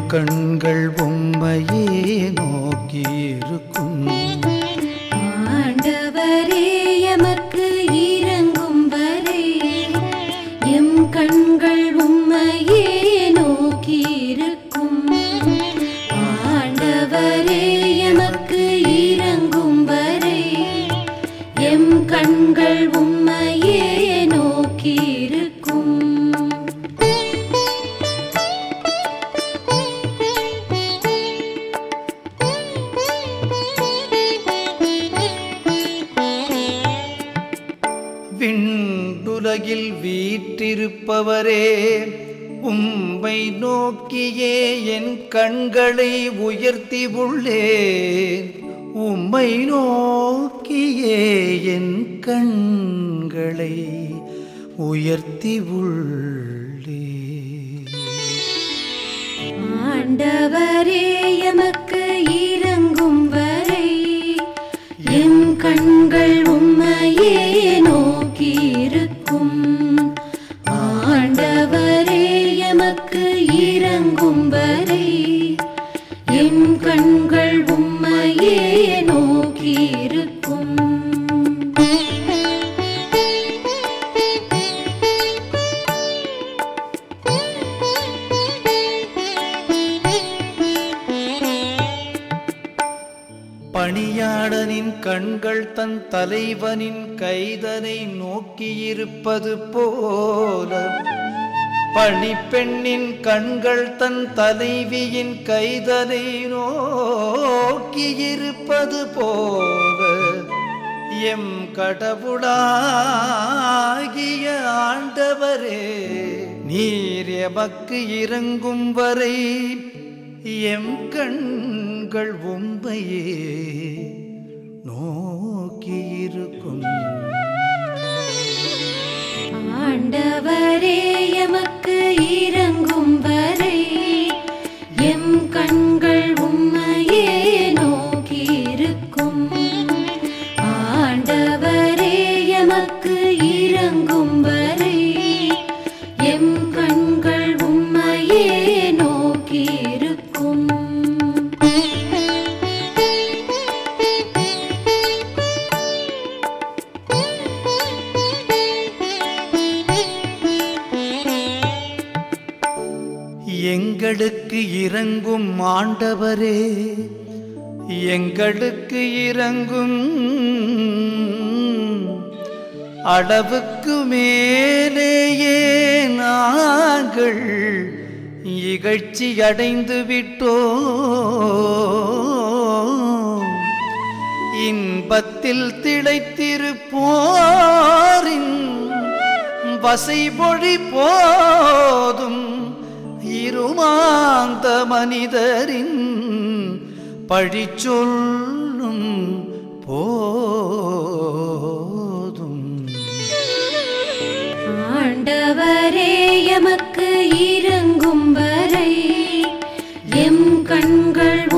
கண்கள் உம்மையே நோக்கியிருக்கும் ஆண்டவரே எமக்கு இறங்கும் வரை எம் கண்கள் உம்மையே நோக்கியிருக்கும் ஆண்டவரே எமக்கு இறங்கும் வரை எம் கண்கள் உம்மையே நோக்கியிருக்கும் விண்டுலகில் வீற்றிருப்பவரே உம்மை நோக்கியே என் கண்களை உயர்த்தி உள்ளேன் உம்மை நோக்கியே என் கண்களை உயர்த்தி உள்ளேன் ஆண்டவரே எமக்கு இறங்கும் வரை எம் கண்கள் உம்மையே நோக்கியிருக்கும் ஆண்டவரே எமக்கு இறங்கும் வரை எம் கண்கள் உம்மையே நோக்கியிருக்கும் பணியாளனின் கண்கள் தன் தலைவனின் கைதனை நோக்கியிருப்பது போல பணிப்பெண்ணின் கண்கள் தன் தலைவியின் கைதனை நோக்கியிருப்பது போல எம் கடவுளாகிய ஆண்டவரே நீர் எமக்கு இறங்கும் வரை எம் கண்கள் உம்மையே நோக்கியிருக்கும் ஆண்டவரே எமக்கு இறங்கும் வரை எம் கண்கள் உம்மையே நோக்கியிருக்கும் ஆண்டவரே எமக்கு இறங்கும் வரை எம் கண்கள் உம்மையே நோக்கியிருக்கும் எங்களுக்கு இறங்கும் ஆண்டவரே எங்களுக்கு இறங்கும் அளவுக்கு மேலேயே நாங்கள் இகழ்ச்சி அடைந்து விட்டோம் இன்பத்தில் திளைத்திருப்போரின் வசைபொழி போதும் இருமாந்த மனிதரின் பழிச்சொல்லும் போதும் ஆண்டவரே எமக்கு இறங்கும் வரை எம் கண்கள்